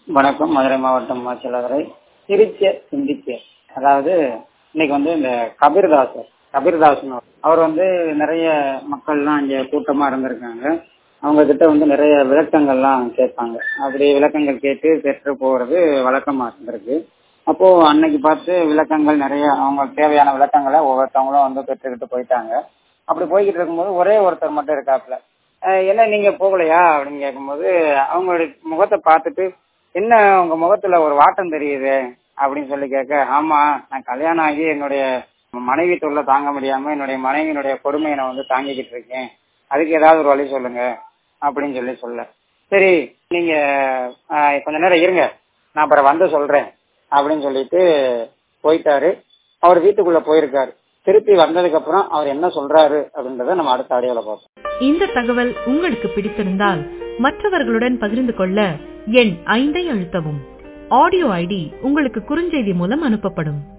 வணக்கம் மதுரை மாவட்டம் மாச்சலவரை சிரிக்க சிந்திக்க அதாவது இன்னைக்கு வந்து இந்த கபீர்தாசர் கபீர்தாசன் அவர் வந்து நிறைய மக்கள்லாம் இங்க கூட்டமா இருந்திருக்காங்க அவங்க கிட்ட வந்து நிறைய விளக்கங்கள்லாம் கேட்பாங்க அப்படி விளக்கங்கள் கேட்டு பெற்று போறது வழக்கமா இருந்திருக்கு அப்போ அன்னைக்கு பார்த்து விளக்கங்கள் நிறைய அவங்களுக்கு தேவையான விளக்கங்களை ஒவ்வொருத்தவங்களும் வந்து பெற்றுக்கிட்டு போயிட்டாங்க அப்படி போய்கிட்டு இருக்கும்போது ஒரே ஒருத்தர் மட்டும் இருக்காப்புல அஹ் என்ன நீங்க போகலையா அப்படின்னு கேட்கும்போது அவங்களுடைய முகத்தை பார்த்துட்டு என்ன உங்க முகத்துல ஒரு வாட்டம் தெரியுது அப்படின்னு சொல்லி கேட்க ஆமா நான் கல்யாணம் ஆகி என்னுடைய மனைவி தொல்லை தாங்க முடியாம என்னுடைய மனைவியினுடைய கொடுமையை நான் வந்து தாங்கிக்கிட்டு இருக்கேன் அதுக்கு ஏதாவது ஒரு வழி சொல்லுங்க அப்படின்னு சொல்லி சொல்ல சரி நீங்க அஹ், கொஞ்ச நேரம் இருங்க நான் அப்புறம் வந்து சொல்றேன் அப்படின்னு சொல்லிட்டு போயிட்டாரு அவர் வீட்டுக்குள்ள போயிருக்காரு திருப்பி வந்ததுக்கு அப்புறம் அவர் என்ன சொல்றாரு அப்படின்றத நம்ம அடுத்த ஆடியோல பார்ப்போம் இந்த தகவல் உங்களுக்கு பிடித்திருந்தால் மற்றவர்களுடன் பகிர்ந்து கொள்ள எண் ஐந்தை அழுத்தவும் ஆடியோ ஐடி உங்களுக்கு குறுஞ்செய்தி மூலம் அனுப்பப்படும்